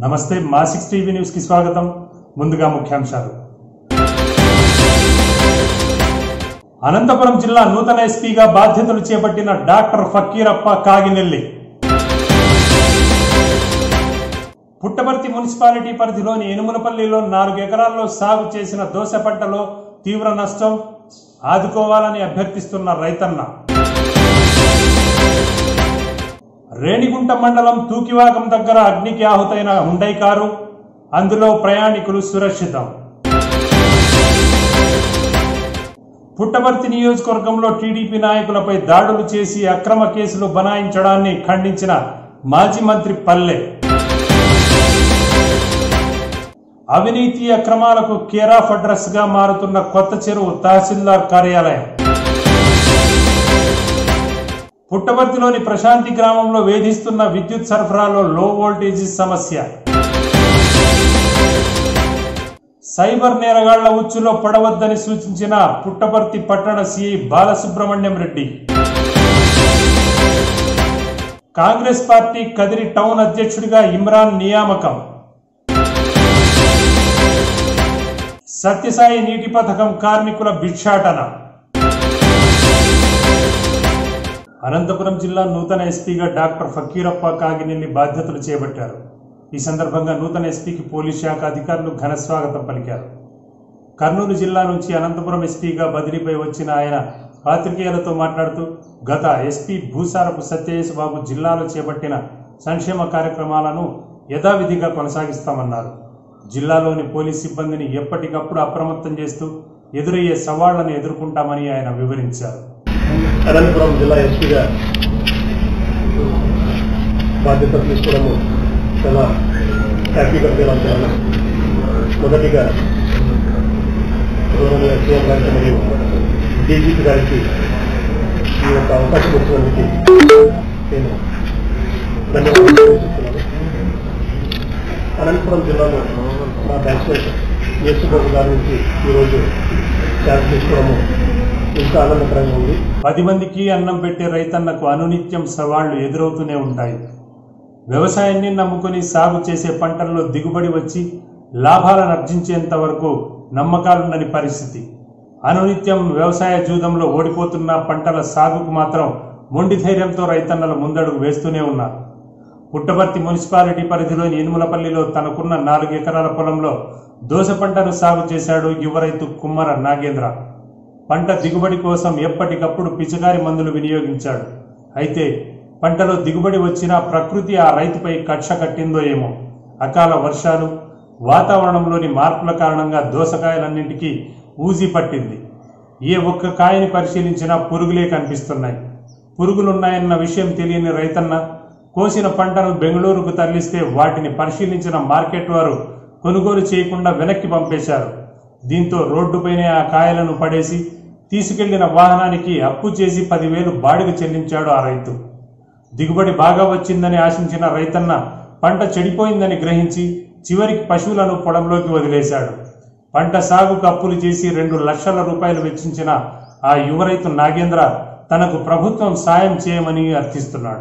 నమస్తే మా six TV news కి స్వాగతం ముందుగా ముఖ్యాంశాలు అనంతపురం జిల్లా నూతన ఎస్పీగా బాధ్యతలు చేపట్టిన డాక్టర్ ఫకీరప్ప కాగినెల్లి పుట్టపర్తి మున్సిపాలిటీ పరిధిలోని ఎనుములపల్లిలో నాలుగు ఎకరాల్లో సాగు చేసిన దోస పంటలో తీవ్ర నష్టం ఆదుకోవాలని అభ్యర్థిస్తున్న రైతన్న రేణిగుంట మండలం తూకివాగం దగ్గర అగ్నికి ఆహుతైన హుండై కారు అందులో ప్రయాణికులు సురక్షితం పుట్టపర్తి నియోజకవర్గంలో టీడీపీ నాయకులపై దాడులు చేసి అక్రమ కేసులు బనాయించడాన్ని ఖండించిన మాజీ మంత్రి పల్లె అవినీతి అక్రమాలకు కేరాఫ్ అడ్రస్ గా మారుతున్న కొత్త చెరువు తహసీల్దార్ కార్యాలయం పుట్టపర్తిలోని ప్రశాంతి గ్రామంలో వేధిస్తున్న విద్యుత్ సరఫరాలో లో వోల్టేజీ సమస్య సైబర్ నేరగాళ్ల ఉచ్చులో పడవద్దని సూచించిన పుట్టపర్తి పట్టణ CI Balasubrahmanyam Reddy Congress party Kadiri town అధ్యక్షుడిగా ఇమ్రాన్ నియామకం సత్యసాయి నీటి పథకం కార్మికుల భిక్షాటన అనంతపురం జిల్లా నూతన ఎస్పీగా డాక్టర్ ఫకీరప్ప కాగినెల్లి బాధ్యతలు చేపట్టారు ఈ సందర్భంగా నూతన ఎస్పీకి పోలీస్ శాఖ అధికారులు ఘన స్వాగతం పలికారు కర్నూలు జిల్లా నుంచి అనంతపురం ఎస్పీగా బదిలీపై వచ్చిన ఆయన పాత్రికేయులతో మాట్లాడుతూ గత ఎస్పీ భూసారపు సత్యయేసు బాబు జిల్లాలో చేపట్టిన సంక్షేమ కార్యక్రమాలను యథావిధిగా కొనసాగిస్తామన్నారు జిల్లాలోని పోలీస్ సిబ్బందిని ఎప్పటికప్పుడు అప్రమత్తం చేస్తూ ఎదురయ్యే సవాళ్లను ఎదుర్కొంటామని ఆయన వివరించారు అనంతపురం జిల్లా ఎస్పీగా బాధ్యత తీసుకోవడము చాలా హ్యాపీగా ఫీల్ అవుతున్నాను మొదటిగా గౌరవనీయ సీఎం గారికి మరియు డీజీపీ గారికి ఈ యొక్క అవకాశం ఇచ్చినందుకు నేను ధన్యవాదాలు తెలియజేస్తున్నాను అనంతపురం జిల్లాలో మా బ్యాచ్మేట్ యేసుబాబు గారి నుంచి ఈరోజు ఛాన్స్ తీసుకోవడము ఇంకా ఆనందకరంగా ఉంది పది మందికి అన్నం పెట్టే రైతన్నకు అనునిత్యం సవాళ్లు ఎదురవుతూనే ఉంటాయి వ్యవసాయాన్ని నమ్ముకుని సాగు చేసే పంటల్లో దిగుబడి వచ్చి లాభాలను ఆర్జించేంత వరకు నమ్మకాలుండని పరిస్థితి అనునిత్యం వ్యవసాయ జూదంలో ఓడిపోతున్న పంటల సాగుకు మాత్రం మొండి ధైర్యంతో రైతన్నలు ముందడుగు వేస్తూనే ఉన్నారు పుట్టపర్తి మున్సిపాలిటీ పరిధిలోని ఎనుములపల్లిలో తనకున్న నాలుగు ఎకరాల పొలంలో దోస పంటను సాగు చేశాడు యువ రైతు కుమ్మర నాగేంద్ర పంట దిగుబడి కోసం ఎప్పటికప్పుడు పిచికారి మందులు వినియోగించాడు అయితే పంటలో దిగుబడి వచ్చినా ప్రకృతి ఆ రైతుపై కక్ష కట్టిందో ఏమో అకాల వర్షాలు వాతావరణంలోని మార్పుల కారణంగా దోసకాయలన్నింటికీ ఊజీ పట్టింది ఏ ఒక్క కాయని పరిశీలించినా పురుగులే కనిపిస్తున్నాయి పురుగులున్నాయన్న విషయం తెలియని రైతన్న కోసిన పంటను బెంగళూరుకు తరలిస్తే వాటిని పరిశీలించిన మార్కెట్ వారు కొనుగోలు చేయకుండా వెనక్కి పంపేశారు దీంతో రోడ్డుపైనే ఆ కాయలను పడేసి తీసుకెళ్లిన వాహనానికి అప్పు చేసి పదివేలు బాడిగ చెల్లించాడు ఆ రైతు దిగుబడి బాగా వచ్చిందని ఆశించిన రైతన్న పంట చెడిపోయిందని గ్రహించి చివరికి పశువులను పొలంలోకి వదిలేశాడు పంట సాగుకు అప్పులు చేసి రెండు లక్షల రూపాయలు వెచ్చించిన ఆ యువ రైతు నాగేంద్ర తనకు ప్రభుత్వం సాయం చేయమని అర్థిస్తున్నాడు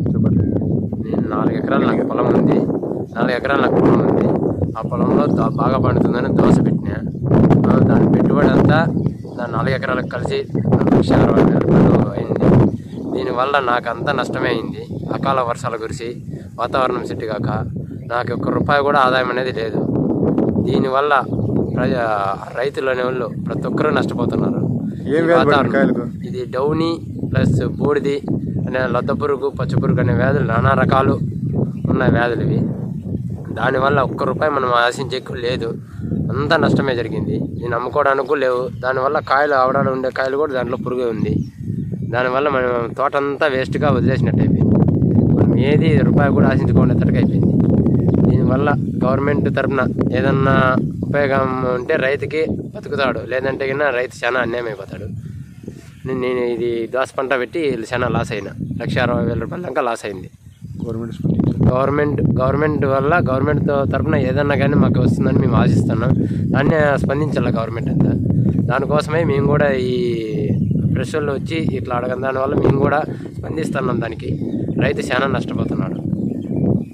నేను నాలుగు ఎకరాలు నాకు పొలం ఉంది నాలుగు ఎకరాలు నాకు పొలం ఉంది ఆ పొలంలో దా- బాగా పండుతుందని దోశ పెట్టినా ఆ, దాని పెట్టుబడి అంతా దాని నాలుగు ఎకరాలకు కలిసి లక్ష అరవై వేల రూపాయలు అయింది దీనివల్ల నాకు అంతా నష్టమే అయింది అకాల వర్షాలు కురిసి వాతావరణం సెట్ కాక నాకు ఒక్క రూపాయి కూడా ఆదాయం అనేది లేదు దీనివల్ల ప్రజా రైతులు అనేవాళ్ళు ప్రతి ఒక్కరూ నష్టపోతున్నారు ఏం ఈ వ్యాధి పడింది వాతావరణం- కాయలకు? ఇది డౌనీ ప్లస్ బూడిది అనే లద్ద పురుగు పచ్చ పురుగు అనే వ్యాధులు నానా రకాలు ఉన్న వ్యాధులు ఇవి దానివల్ల ఒక్క రూపాయి మనం ఆశించేకు లేదు అంతా నష్టమే జరిగింది నేను అమ్ముకోవడానికి కూడా లేవు దానివల్ల కాయలు ఆవడాలు ఉండే కాయలు కూడా దాంట్లో పురుగు ఉంది దానివల్ల మనం తోట అంతా వేస్ట్గా వదిలేసినట్టు అయిపోయింది మనం ఏది రూపాయి కూడా ఆశించుకోలేటట్టుగా అయిపోయింది దీనివల్ల గవర్నమెంట్ తరపున ఏదన్నా ఉపయోగం ఉంటే రైతుకి బతుకుతాడు లేదంటే కన్నా రైతు చాలా అన్యాయం అయిపోతాడు నేను నేను ఇది దోస పంట పెట్టి చాలా లాస్ అయినా లక్ష అరవై వేల రూపాయల దాకా లాస్ అయింది గవర్నమెంట్ స్పందించారు గవర్నమెంట్ గవర్నమెంట్ వల్ల గవర్నమెంట్ తరపున ఏదన్నా కానీ మాకు వస్తుందని మేము ఆశిస్తున్నాం దాన్ని స్పందించాలి గవర్నమెంట్ అంతా దానికోసమే మేము కూడా ఈ ప్రెస్ వాళ్ళు వచ్చి ఇట్లా అడగం దానివల్ల మేము కూడా స్పందిస్తున్నాం దానికి రైతు చాలా నష్టపోతున్నాడు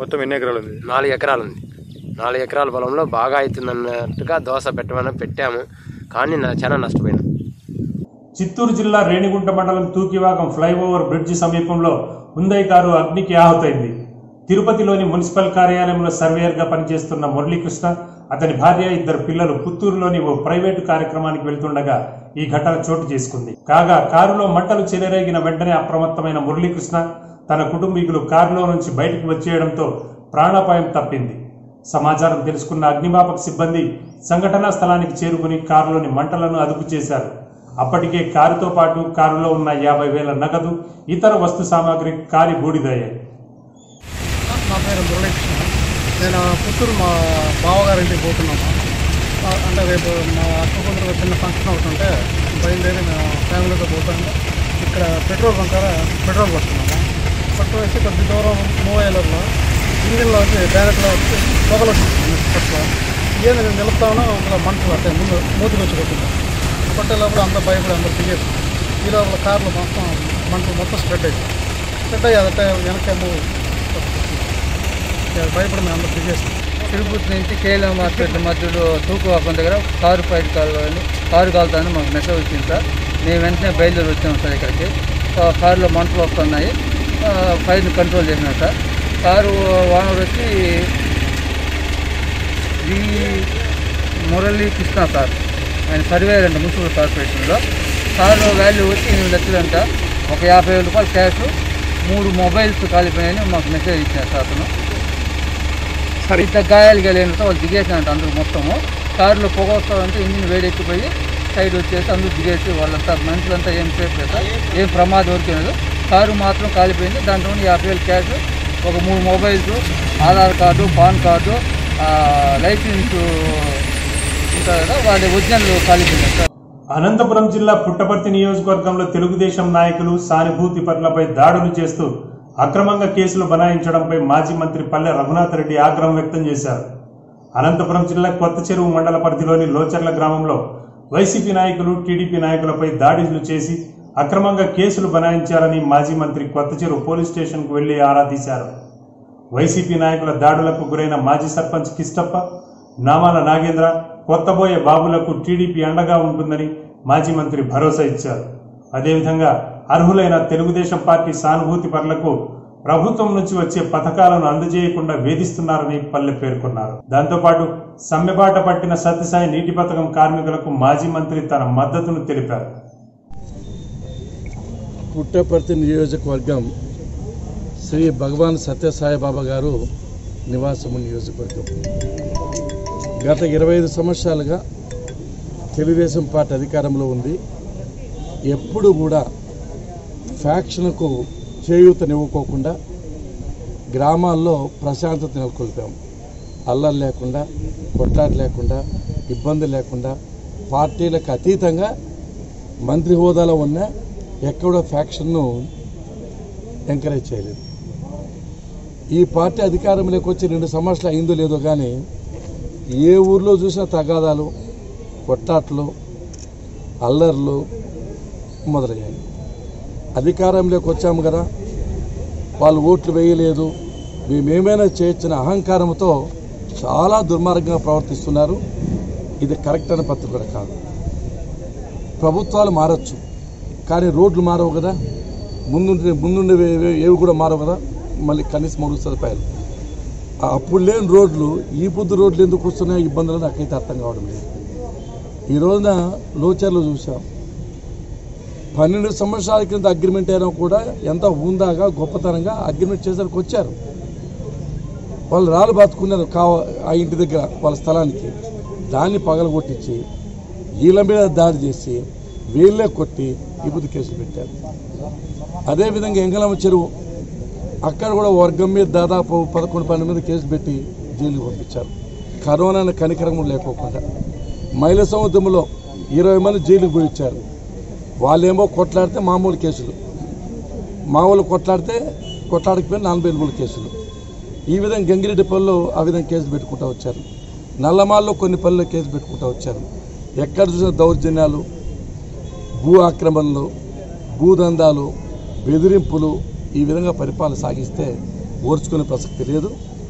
మొత్తం ఎన్ని ఎకరాలు ఉంది నాలుగు ఎకరాలు ఉంది నాలుగు ఎకరాల పొలంలో బాగా అవుతుందన్నట్టుగా దోశ పెట్టమని పెట్టాము కానీ నా చాలా నష్టపోయినాం చిత్తూరు జిల్లా రేణిగుంట మండలం తూకివాగం ఫ్లైఓవర్ బ్రిడ్జి సమీపంలో హుందై కారు అగ్నికి ఆహుతైంది తిరుపతిలోని మున్సిపల్ కార్యాలయంలో సర్వేయర్గా పనిచేస్తున్న మురళీకృష్ణ అతని భార్య ఇద్దరు పిల్లలు పుత్తూరులోని ఓ ప్రైవేటు కార్యక్రమానికి వెళ్తుండగా ఈ ఘటన చోటు చేసుకుంది కాగా కారులో మంటలు చెలరేగిన వెంటనే అప్రమత్తమైన మురళీకృష్ణ తన కుటుంబీకులు కారులో నుంచి బయటకు వచ్చేయడంతో ప్రాణాపాయం తప్పింది సమాచారం తెలుసుకున్న అగ్నిమాపక సిబ్బంది సంఘటనా స్థలానికి చేరుకుని కారులోని మంటలను అదుపు చేశారు అప్పటికే కారుతో పాటు కారులో ఉన్న యాభై వేల నగదు ఇతర వస్తు సామాగ్రి కాలి బూడిదయ్యాయి నా పేరు మురళీకృష్ణ నేను పుత్తూరు మా బావగారింటికి పోతున్నాము ఆ, అంటే రేపు మా అక్క కూతురు చిన్న ఫంక్షన్ ఒకటి ఉంటే బయలుదేరి మేము ఫ్యామిలీతో పోతాము ఇక్కడ పెట్రోల్ బంక్ కాడ పెట్రోల్ పడుతున్నాము పెట్రోల్ వేసి కొద్ది దూరం మూవ్ అయ్యేలో ఇంజిన్లో వచ్చి డైరెక్ట్లో వచ్చి పొగలు వచ్చింది ఫస్ట్లో ఏంది నేను నిలుపుతాను అందులో మంటలు అంటే ముందు మూతికి వచ్చి కొట్టింది కొట్టే లోపల అందరూ భయపడి అందరూ దిగేసి ఈ లోపల కార్లు మొత్తం మంటలు మొత్తం స్ప్రెడ్ అయ్యింది స్ప్రెడ్ అయ్యి అదంటే వెనకేమో భయపడి మేము అందరూ దిగేసాం తిరుపతి నుంచి కేఎల్ఎం హాస్పిటల్ మధ్యలో తూకువాకం దగ్గర కారు ఫైర్ కాల్ కారు కాలుతాను మాకు మెసేజ్ వచ్చింది సార్ మేము వెంటనే బయలుదేరి వచ్చాము సార్ ఇక్కడికి ఆ కారులో మంటలు వస్తున్నాయి ఆ, ఫైర్ని కంట్రోల్ చేసినాం సార్ కారు ఓనర్ వచ్చి వి మురళీ కృష్ణ సార్ ఆయన సర్వేయర్ అంట మున్సిపల్ కార్పొరేషన్లో కారు వాల్యూ వచ్చి ఎనిమిది లక్షలంట ఒక యాభై వేల రూపాయలు క్యాష్ మూడు మొబైల్స్ కాలిపోయాయని మాకు మెసేజ్ ఇచ్చారు సార్ అతను ఇంత గాయాలు కలిగినంత వాళ్ళు దిగేసినంట అందరూ మొత్తము కారులో పొగ వస్తుందంటే ఇంజిన్ వేడెక్కిపోయి సైడ్ వచ్చేసి అందరూ దిగేసి వాళ్ళంతా మనుషులంతా ఏం సేఫ్ లేదు సార్. ఏం ప్రమాదం వరకు లేదు కారు మాత్రం కాలిపోయింది దాంట్లో యాభై వేలు క్యాష్ ఒక మూడు mobiles Aadhaar card PAN card ఆ, లైసెన్స్ ఉంటుంది కదా వాళ్ళ ఒరిజినల్ కాలిపోయింది సార్ అనంతపురం జిల్లా పుట్టపర్తి నియోజకవర్గంలో తెలుగుదేశం నాయకులు సానుభూతి పరులపై దాడులు చేస్తూ అక్రమంగా కేసులు బనాయించడంపై మాజీ మంత్రి పల్లె రఘునాథ్ రెడ్డి ఆగ్రహం వ్యక్తం చేశారు అనంతపురం జిల్లా కొత్త చెరువు మండల పరిధిలోని లోచర్ల గ్రామంలో వైసీపీ నాయకులు టీడీపీ నాయకులపై దాడులు చేసి అక్రమంగా కేసులు బనాయించారని మాజీ మంత్రి కొత్త చెరువు పోలీస్ స్టేషన్కు వెళ్లి ఆరా తీశారు వైసీపీ నాయకుల దాడులకు గురైన మాజీ సర్పంచ్ కిష్టప్ప నామాల నాగేంద్ర కొత్తబోయే బాబులకు టీడీపీ అండగా ఉంటుందని మాజీ మంత్రి భరోసా ఇచ్చారు అదేవిధంగా అర్హులైన తెలుగుదేశం పార్టీ సానుభూతి పరులకు ప్రభుత్వం నుంచి వచ్చే పథకాలను అందజేయకుండా వేధిస్తున్నారని పల్లె పేర్కొన్నారు దాంతోపాటు సమ్మెబాట పట్టిన సత్యసాయి నీటి పథకం కార్మికులకు మాజీ మంత్రి తన మద్దతును తెలిపారు పుట్టపర్తి నియోజకవర్గం శ్రీ భగవాన్ సత్యసాయిబాబా గారు నివాసము నియోజకవర్గం గత ఇరవై ఐదు సంవత్సరాలుగా తెలుగుదేశం పార్టీ అధికారంలో ఉంది ఎప్పుడు కూడా ఫ్యాక్షన్కు చేయూతనివ్వకోకుండా గ్రామాల్లో ప్రశాంతత నెలకొల్పాం అల్లరి లేకుండా కొట్లాట లేకుండా ఇబ్బంది లేకుండా పార్టీలకు అతీతంగా మంత్రి హోదాలో ఉన్న ఎక్కడ ఫ్యాక్షన్ను ఎంకరేజ్ చేయలేదు ఈ పార్టీ అధికారంలోకి వచ్చి రెండు సంవత్సరాలు అయిందో లేదో కానీ ఏ ఊర్లో చూసినా తగాదాలు కొట్టాట్లు అల్లర్లు మొదలయ్యాయి అధికారంలోకి వచ్చాము కదా వాళ్ళు ఓట్లు వేయలేదు మేమేమైనా చేయొచ్చిన అహంకారంతో చాలా దుర్మార్గంగా ప్రవర్తిస్తున్నారు ఇది కరెక్ట్ అనే పద్ధతి కూడా కాదు ప్రభుత్వాలు మారచ్చు కానీ రోడ్లు మారవు కదా ముందుండే ముందుండే ఏవి కూడా మారవు కదా మళ్ళీ కనీసం మూడు సదుపాయాలు ఆ అప్పుడు లేని రోడ్లు ఈ పొద్దు రోడ్లు ఎందుకు వస్తున్నాయి ఇబ్బందులు నాకైతే అర్థం కావడం లేదు ఈ రోజున లోచర్లు చూసాం పన్నెండు సంవత్సరాల కింద అగ్రిమెంట్ అయినా కూడా ఎంత హుందాగా గొప్పతనంగా అగ్రిమెంట్ చేసరికి వచ్చారు వాళ్ళు రాళ్ళు బాతుకున్నారు కావ ఆ ఇంటి దగ్గర వాళ్ళ స్థలానికి దాన్ని పగలగొట్టించి వీళ్ళ మీద దాడి చేసి వీళ్ళే కొట్టి ఇబుద్ధి కేసులు పెట్టారు అదేవిధంగా ఎంగలమ్మ చెరువు అక్కడ కూడా వర్గం మీద దాదాపు పదకొండు పన్నెండు మీద కేసు పెట్టి జైలుకి పంపించారు కరోనా కనికరం కూడా లేకోకుండా మహిళా సముద్రంలో ఇరవై మంది జైలుకి పోయి వచ్చారు వాళ్ళేమో కొట్లాడితే మామూలు కేసులు మామూలు కొట్లాడితే కొట్లాడకపోయినా నాలుగు ఎలుగుల కేసులు ఈ విధంగా గంగిరెడ్డి పనులు ఆ విధంగా కేసులు పెట్టుకుంటూ వచ్చారు నల్లమాల్లో కొన్ని పనులు కేసు పెట్టుకుంటూ వచ్చారు ఎక్కడ చూసిన దౌర్జన్యాలు భూ ఆక్రమణలు భూదందాలు బెదిరింపులు ఈ విధంగా పరిపాలన సాగిస్తే ఓర్చుకునే ప్రసక్తి లేదు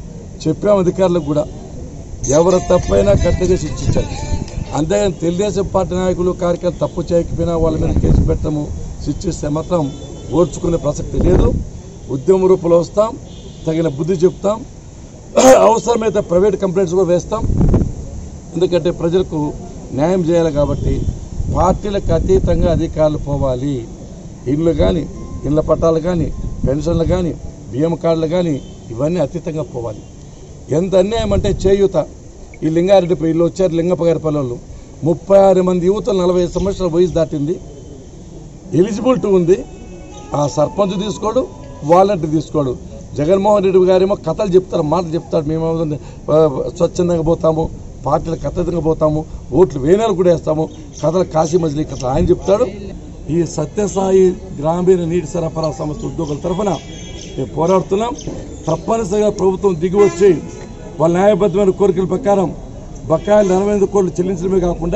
చెప్పాం అధికారులకు కూడా ఎవరు తప్పైనా కట్టగా శిక్షించాలి అంతేగాని తెలుగుదేశం పార్టీ నాయకులు కార్యకర్తలు తప్పు చేయకపోయినా వాళ్ళ మీద కేసు పెట్టడము శిక్షిస్తే మాత్రం ఓర్చుకునే ప్రసక్తి లేదు ఉద్యమ రూపంలో వస్తాం తగిన బుద్ధి చెప్తాం అవసరమైతే ప్రైవేట్ కంప్లైంట్స్ కూడా వేస్తాం ఎందుకంటే ప్రజలకు న్యాయం చేయాలి కాబట్టి పార్టీలకు అతీతంగా అధికారులు పోవాలి ఇళ్ళు కానీ ఇళ్ళ పట్టాలు కానీ పెన్షన్లు కానీ బియ్యం కార్డులు కానీ ఇవన్నీ అతీతంగా పోవాలి ఎంత అన్యాయం అంటే చేయూత ఈ లింగారెడ్డి వీళ్ళు వచ్చారు లింగప్ప గారి పల్లెలు ముప్పై ఆరు మంది యువతలు నలభై ఐదు సంవత్సరాల వయసు దాటింది ఎలిజిబిలిటీ ఉంది ఆ సర్పంచ్ తీసుకోడు వాలంటీర్ తీసుకోడు జగన్మోహన్ రెడ్డి గారేమో కథలు చెప్తారు మాటలు చెప్తాడు మేము ఆ, స్వచ్ఛందంగా పోతాము పార్టీలకు అతీతంగా పోతాము ఓట్లు వేనాలు కూడా వేస్తాము కథలు కాశీ మజిలీ కథలు ఆయన చెప్తాడు ఈ సత్యసాయి గ్రామీణ నీటి సరఫరా సంస్థ ఉద్యోగుల తరఫున మేము పోరాడుతున్నాం తప్పనిసరిగా ప్రభుత్వం దిగి వచ్చి వాళ్ళ న్యాయబద్ధమైన కోరికల ప్రకారం బకాయిలు నలభై ఎనిమిది కోట్లు చెల్లించడమే కాకుండా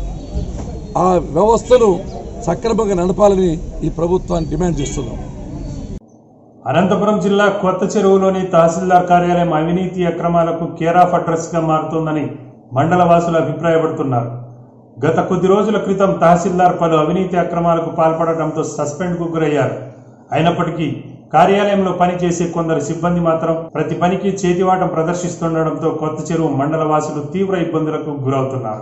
ఆ వ్యవస్థను సక్రమంగా నడపాలని ఈ ప్రభుత్వాన్ని డిమాండ్ చేస్తున్నాం అనంతపురం జిల్లా కొత్త చెరువులోని తహసీల్దార్ కార్యాలయం అవినీతి అక్రమాలకు కేర్ ఆఫ్ అడ్రస్ గా మారుతోందని మండల వాసులు అభిప్రాయపడుతున్నారు గత కొద్ది రోజుల క్రితం తహసీల్దార్ పలు అవినీతి అక్రమాలకు పాల్పడటంతో సస్పెండ్ కు గురయ్యారు అయినప్పటికీ కార్యాలయంలో పనిచేసే కొందరు సిబ్బంది మాత్రం ప్రతి పనికి చేతివాటం ప్రదర్శిస్తుండటంతో కొత్త చెరువు మండల వాసులు తీవ్ర ఇబ్బందులకు గురవుతున్నారు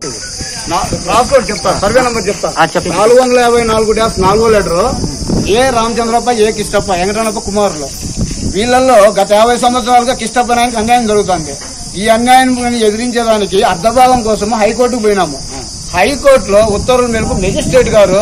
రాసుకోండి చెప్తా సర్వే నెంబర్ చెప్తా నాలుగు వందల యాభై నాలుగు డ్యాస్ నాలుగో letter A Ramachandrappa A Kishtappa Venkataramanappa కుమారులు వీళ్ళల్లో గత యాభై సంవత్సరాలుగా కిష్టప్ప నాయనకి అన్యాయం జరుగుతుంది ఈ అన్యాయం ఎదిరించేదానికి అర్ధభాగం కోసం హైకోర్టుకు పోయినాము హైకోర్టులో ఉత్తర్వుల మేరకు మెజిస్ట్రేట్ గారు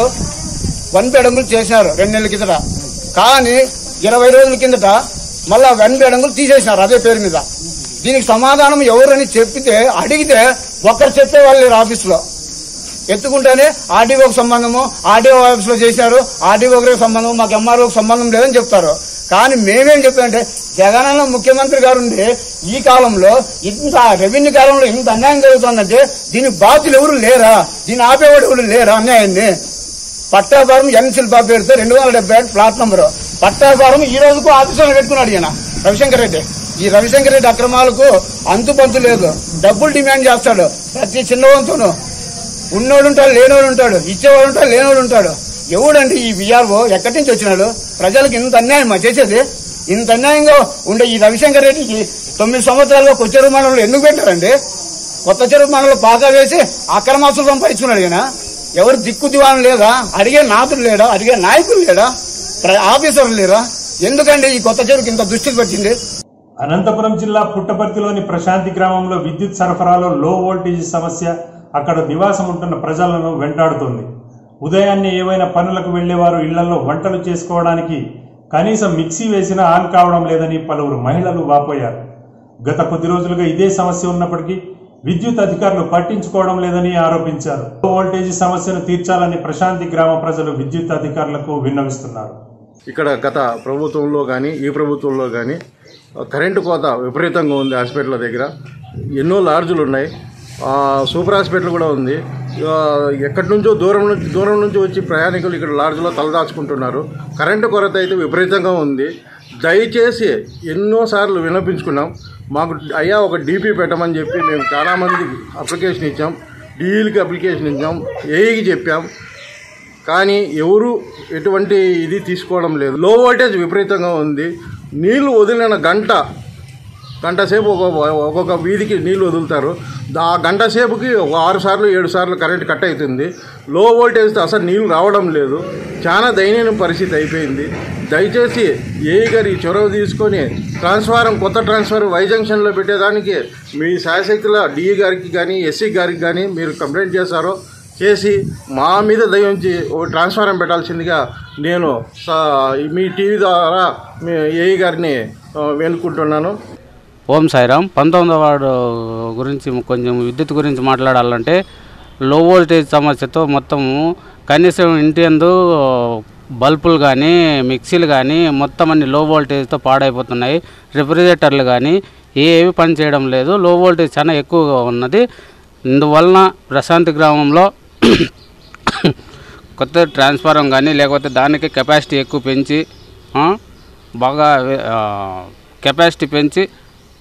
వన్ అడుగులు చేశారు రెండు నెలల కిందట కానీ ఇరవై రోజుల కిందట మళ్ళా వన్ అడుగులు తీసేసినారు అదే పేరు మీద దీనికి సమాధానం ఎవరని చెప్పితే అడిగితే ఒక్కరు చెప్పేవాళ్ళు లేరు ఆఫీసులో ఎత్తుకుంటేనే ఆర్డీఓకి సంబంధము ఆర్డీఓ ఆఫీస్ లో చేశారు ఆర్డీఓకి సంబంధం మాకు ఎంఆర్ఓకి సంబంధం లేదని చెప్తారు కానీ మేమేం చెప్పామంటే జగనన్న ముఖ్యమంత్రి గారు ఉండి ఈ కాలంలో ఇంత రెవెన్యూ కాలంలో ఇంత అన్యాయం జరుగుతుందంటే దీని బాధ్యులు ఎవరు లేరా దీన్ని ఆపేవాడు ఎవరు లేరా అన్యాయాన్ని పట్టాభారం ఎన్ శిల్పా పేరుతో రెండు వందల డెబ్బై ఏడు ప్లాట్ నంబర్ పట్టాభారం ఈ రోజుకు ఆఫీసులో పెట్టుకున్నాడు ఈయన రవిశంకర్ రెడ్డి ఈ రవిశంకర్ రెడ్డి అక్రమాలకు అంతు పంతు లేదు డబ్బులు డిమాండ్ చేస్తాడు ప్రతి చిన్నవంతును ఉన్నోడు ఉంటాడు లేనోడు ఉంటాడు ఇచ్చేవాడు ఉంటాడు లేనోడు ఉంటాడు ఎవడండి ఈ విఆర్ఓ ఎక్కడి నుంచి వచ్చినాడు ప్రజలకు ఇంత అన్యాయం చేసేది ఇంత అన్యాయంగా ఉండే ఈ రవిశంకర్ రెడ్డికి తొమ్మిది సంవత్సరాలుగా కొత్త చెరువు మండలంలో ఎందుకు పెట్టారండి కొత్త చెరువు మండలంలో పాక వేసి అక్రమాస్తులు సంపాదించుకున్నాడు ఈయన ఎవరు దిక్కు దివాణం లేదా అడిగే నాతులు లేడా అడిగే నాయకులు లేడా ప్ర- ఆఫీసర్లు లేరా ఎందుకండి ఈ కొత్త చెరువుకి ఇంత దృష్టికి పెట్టింది అనంతపురం జిల్లా పుట్టపర్తిలోని ప్రశాంతి గ్రామంలో విద్యుత్ సరఫరాలో లో వోల్టేజ్ సమస్య అక్కడ నివాసం ఉంటున్న ప్రజలను వెంటాడుతోంది ఉదయాన్నే ఏవైనా పనులకు వెళ్లేవారు ఇళ్లలో వంటలు చేసుకోవడానికి కనీసం మిక్సీ వేసినా ఆన్ కావడం లేదని పలువురు మహిళలు వాపోయారు గత కొద్ది రోజులుగా ఇదే సమస్య ఉన్నప్పటికీ విద్యుత్ అధికారులు పట్టించుకోవడం లేదని ఆరోపించారు లో వోల్టేజ్ సమస్యను తీర్చాలని ప్రశాంతి గ్రామ ప్రజలు విద్యుత్ అధికారులకు విన్నవిస్తున్నారు ఇక్కడ గత ప్రభుత్వంలో కానీ ఈ ప్రభుత్వంలో కానీ కరెంటు కోత విపరీతంగా ఉంది హాస్పిటల్ దగ్గర ఎన్నో లాడ్జులు ఉన్నాయి ఆ, సూపర్ హాస్పిటల్ కూడా ఉంది ఆ, ఎక్కడి నుంచో దూరం నుంచి దూరం నుంచి వచ్చి ప్రయాణికులు ఇక్కడ లాడ్జ్లో తలదాచుకుంటున్నారు కరెంటు కొరత అయితే విపరీతంగా ఉంది దయచేసి ఎన్నోసార్లు విన్నపించుకున్నాం మాకు అయ్యా ఒక డీపీ పెట్టమని చెప్పి మేము చాలామంది అప్లికేషన్ ఇచ్చాం డీఈలకి అప్లికేషన్ ఇచ్చాం ఏఈకి చెప్పాం కానీ ఎవరు ఎటువంటి ఇది తీసుకోవడం లేదు లో వోల్టేజ్ విపరీతంగా ఉంది నీళ్లు వదిలిన గంట గంట సేపు ఒక్కొక్క ఒక్కొక్క వీధికి నీళ్లు వదులుతారు ఆ గంట సేపుకి ఒక ఆరు సార్లు ఏడు సార్లు కరెంట్ కట్ అవుతుంది లో వోల్టేజ్తో అసలు నీళ్లు రావడం లేదు చాలా దయనీయ పరిస్థితి అయిపోయింది దయచేసి ఏ గారి చొరవ తీసుకొని ట్రాన్స్ఫారం కొత్త ట్రాన్స్ఫారం వై జంక్షన్లో పెట్టేదానికి మీ శాయశక్తుల డిఈ గారికి కానీ ఎస్సీ గారికి కానీ మీరు కంప్లైంట్ చేశారో చేసి మా మీద దయ ఉంచి ఒక ట్రాన్స్ఫారం పెట్టాల్సిందిగా నేను స- మీ టీవీ ద్వారా మీ ఏఈ గారిని ఆ, వేడుకుంటున్నాను ఓం సాయిరామ్ పంతొమ్మిదవ వార్డు గురించి కొంచెం విద్యుత్ గురించి మాట్లాడాలంటే లో వోల్టేజ్ సమస్యతో మొత్తము కనీసం ఇంటి అందు బల్బులు కానీ మిక్సీలు కానీ మొత్తం అన్ని లో వోల్టేజ్తో పాడైపోతున్నాయి రిఫ్రిజిరేటర్లు కానీ ఏవి పని చేయడం లేదు లో వోల్టేజ్ చాలా ఎక్కువగా ఉన్నది ఇందువలన ప్రశాంతి గ్రామంలో కొత్త ట్రాన్స్ఫారం కానీ లేకపోతే దానికి కెపాసిటీ ఎక్కువ పెంచి ఆ, బాగా ఆ, కెపాసిటీ పెంచి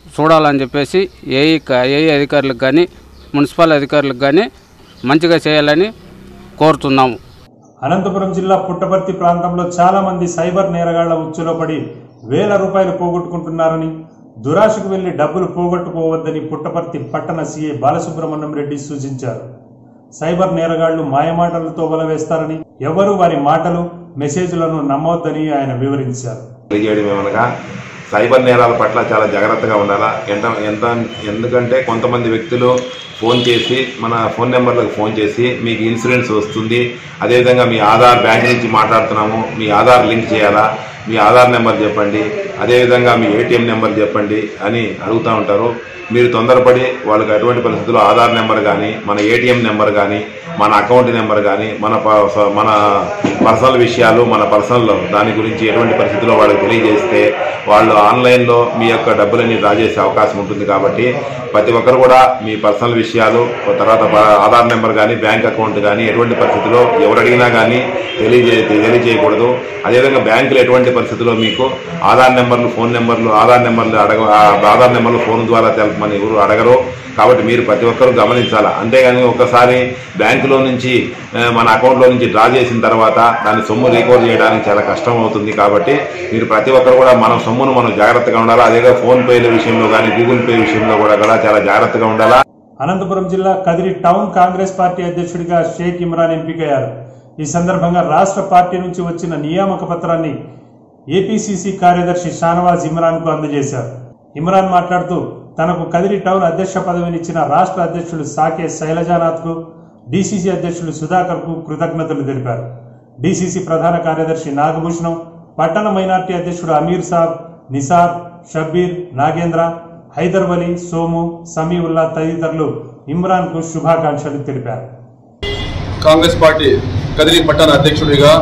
చూడాలని చెప్పేసి ఏఈ క- ఏఈ అధికారులకు కానీ మున్సిపల్ అధికారులకు కానీ మంచిగా చేయాలని కోరుతున్నాము అనంతపురం జిల్లా పుట్టపర్తి ప్రాంతంలో చాలా మంది సైబర్ నేరగాళ్ల ఉచ్చులో పడి వేల రూపాయలు పోగొట్టుకుంటున్నారని దురాశకు వెళ్లి డబ్బులు పోగొట్టుకోవద్దని పుట్టపర్తి పట్టణ సీఏ బాలసుబ్రహ్మణ్యం రెడ్డి సూచించారు సైబర్ నేరగాళ్లు మాయమాటలతో వలవేస్తారని ఎవరు వారి మాటలు మెసేజ్లను నమ్మవద్దని ఆయన వివరించారు తెలియజేయడం ఏమనగా సైబర్ నేరాల పట్ల చాలా జాగ్రత్తగా ఉండాలా ఎంత ఎంత ఎందుకంటే కొంతమంది వ్యక్తులు ఫోన్ చేసి మన ఫోన్ నెంబర్లకు ఫోన్ చేసి మీకు ఇన్సూరెన్స్ వస్తుంది అదేవిధంగా మీ ఆధార్ బ్యాంక్ నుంచి మాట్లాడుతున్నాము మీ ఆధార్ లింక్ చేయాలా మీ ఆధార్ నెంబర్ చెప్పండి అదేవిధంగా మీ ఏటీఎం నెంబర్ చెప్పండి అని అడుగుతూ ఉంటారు మీరు తొందరపడి వాళ్ళకి అటువంటి పరిస్థితుల్లో ఆధార్ నెంబర్ కానీ మన ఏటీఎం నెంబర్ కానీ మన అకౌంట్ నెంబర్ కానీ మన ప- స- మన పర్సనల్ విషయాలు మన పర్సనల్ దాని గురించి ఎటువంటి పరిస్థితుల్లో వాళ్ళకి తెలియజేస్తే వాళ్ళు ఆన్లైన్లో మీ యొక్క డబ్బులని డ్రా చేసే అవకాశం ఉంటుంది కాబట్టి ప్రతి ఒక్కరు కూడా మీ పర్సనల్ విషయాలు తర్వాత ప- ఆధార్ నెంబర్ కానీ బ్యాంక్ అకౌంట్ కానీ ఎటువంటి పరిస్థితుల్లో ఎవరు అడిగినా కానీ తెలియజే తెలియజేయకూడదు అదేవిధంగా బ్యాంకులు ఎటువంటి పరిస్థితుల్లో మీకు ఆధార్ నెంబర్లు ఫోన్ నెంబర్లు ఆధార్ నెంబర్లు అడగ ఆ ఆధార్ నెంబర్లు ఫోన్ ద్వారా తెలపమని ఎవరు అడగరు కాబట్టి మీరు ప్రతి ఒక్కరూ గమనించాలి అంతేగాని ఒకసారి బ్యాంకులో నుంచి ఆ, మన అకౌంట్లో నుంచి డ్రా చేసిన తర్వాత దాని సొమ్ము రికవర్ చేయడానికి చాలా కష్టం అవుతుంది కాబట్టి మీరు ప్రతి ఒక్కరు కూడా మన సొమ్మును మనం జాగ్రత్తగా ఉండాలి అదేగా ఫోన్ పేల విషయంలో కానీ గూగుల్ పే విషయంలో కూడా కూడా చాలా జాగ్రత్తగా ఉండాలా అనంతపురం జిల్లా కదిరి టౌన్ కాంగ్రెస్ పార్టీ అధ్యక్షుడిగా షేక్ ఇమ్రాన్ ఎంపికయ్యారు ఈ సందర్భంగా రాష్ట్ర పార్టీ నుంచి వచ్చిన నియామక పత్రాన్ని ఏపీసీసీ కార్యదర్శి షానవాజ్ ఇమ్రాన్కు అందజేశారు ఇమ్రాన్ మాట్లాడుతూ తనకు కదిరి టౌన్ అధ్యక్ష పదవినిచ్చిన రాష్ట్ర అధ్యక్షుడు సాకే శైలజానాథ్కు డీసీసీ అధ్యక్షుడు సుధాకర్కు కృతజ్ఞతలు తెలిపారు డీసీసీ ప్రధాన కార్యదర్శి నాగభూషణం పట్టణ మైనార్టీ అధ్యక్షుడు అమీర్ సాబ్ నిసార్ షబ్బీర్ నాగేంద్ర హైదర్ వలీ సోము సమీవుల్లా తదితరులు ఇమ్రాన్కు శుభాకాంక్షలు తెలిపారు కాంగ్రెస్ పార్టీ కదిరి పట్టణ అధ్యక్షుడిగా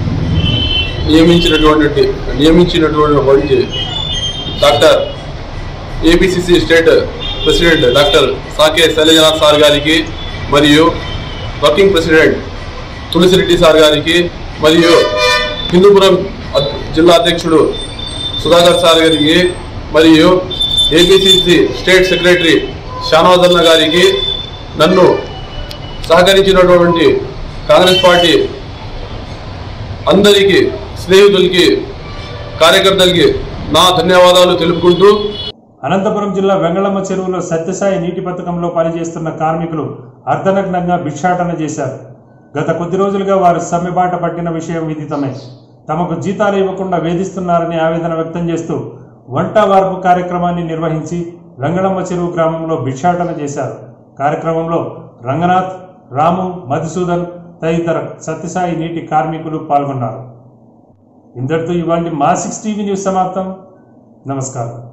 నియమించినటువంటి నియమించినటువంటి doctor APCC state president doctor Sake Sailajanath sir గారికి మరియు వర్కింగ్ ప్రెసిడెంట్ తులసిరెడ్డి సార్ గారికి మరియు హిందూపురం అద్- జిల్లా అధ్యక్షుడు సుధాకర్ సార్ గారికి మరియు ఏపీసీసీ స్టేట్ సెక్రటరీ షానవాజన్న గారికి నన్ను సహకరించినటువంటి కాంగ్రెస్ పార్టీ అందరికీ స్నేహితులకి కార్యకర్తలకి నా ధన్యవాదాలు తెలుపుకుంటూ అనంతపురం జిల్లా వెంగళమ్మ చెరువులో సత్యసాయి నీటి పథకంలో పనిచేస్తున్న కార్మికులు అర్ధనగ్నంగా భిక్షాటన చేశారు గత కొద్ది రోజులుగా వారు సమ్మెబాట పట్టిన విషయం విదితమే తమకు జీతాలు ఇవ్వకుండా వేధిస్తున్నారని ఆవేదన వ్యక్తం చేస్తూ వంట వార్పు కార్యక్రమాన్ని నిర్వహించి వెంగళమ్మ చెరువు గ్రామంలో భిక్షాటన చేశారు కార్యక్రమంలో రంగనాథ్ రాము మధుసూదన్ తదితర సత్యసాయి నీటి కార్మికులు పాల్గొన్నారు ఇంతటితో ఇవాళ మా సిక్స్ టీవీ న్యూస్ సమాప్తం నమస్కారం